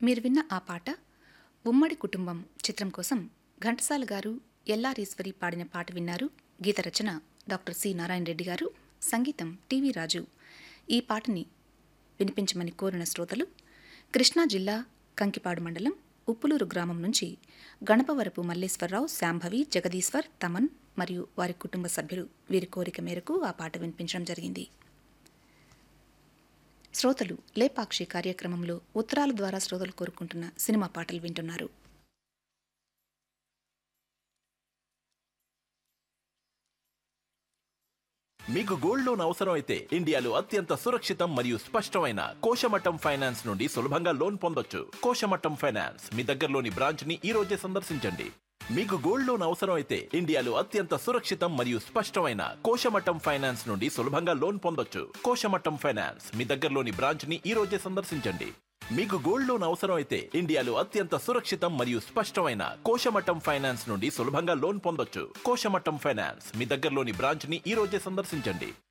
మీరు విన్న ఆ పాట ఉమ్మడి కుటుంబం చిత్రం కోసం ఘంటసాల గారు ఎల్లారీశ్వరి పాడిన పాట విన్నారు గీత రచన డాక్టర్ సి నారాయణ రెడ్డి గారు సంగీతం టివి రాజు ఈ పాటని వినిపించమని కోరిన శ్రోతలు కృష్ణా జిల్లా కంకిపాడు మండలం ఉప్పులూరు గ్రామం నుంచి గణపవరపు మల్లేశ్వరరావు శాంభవి జగదీశ్వర్ తమన్ మరియు వారి కుటుంబ సభ్యులు వీరి కోరిక మేరకు ఆ పాట వినిపించడం జరిగింది శ్రోతలు లేపాక్షి కార్యక్రమంలో ఉత్తరాల ద్వారా శ్రోతలు కోరుకుంటున్న సినిమా పాటలు వింటున్నారు మీకు గోల్డ్ లోన్ అవసరం అయితే ఇండియాలో అత్యంత సురక్షితం మరియు స్పష్టమైన కోశమట్టం ఫైనాన్స్ నుండి సులభంగా లోన్ పొందొచ్చు కోశమట్టం ఫైనాన్స్ మీ దగ్గరలోని బ్రాంచ్ ని ఈ రోజే సందర్శించండి మీకు గోల్డ్ లోన్ అవసరం అయితే ఇండియాలో అత్యంత సురక్షితం మరియు స్పష్టమైన కోశమట్టం ఫైనాన్స్ నుండి సులభంగా లోన్ పొందొచ్చు కోశమట్టం ఫైనాన్స్ మీ దగ్గరలోని బ్రాంచ్ ని ఈ రోజే సందర్శించండి మీకు గోల్డ్ లోన్ అవసరం అయితే ఇండియాలో అత్యంత సురక్షితం మరియు స్పష్టమైన కోశమట్టం ఫైనాన్స్ నుండి సులభంగా లోన్ పొందొచ్చు కోశమట్టం ఫైనాన్స్ మీ దగ్గరలోని బ్రాంచ్ ని ఈ రోజే సందర్శించండి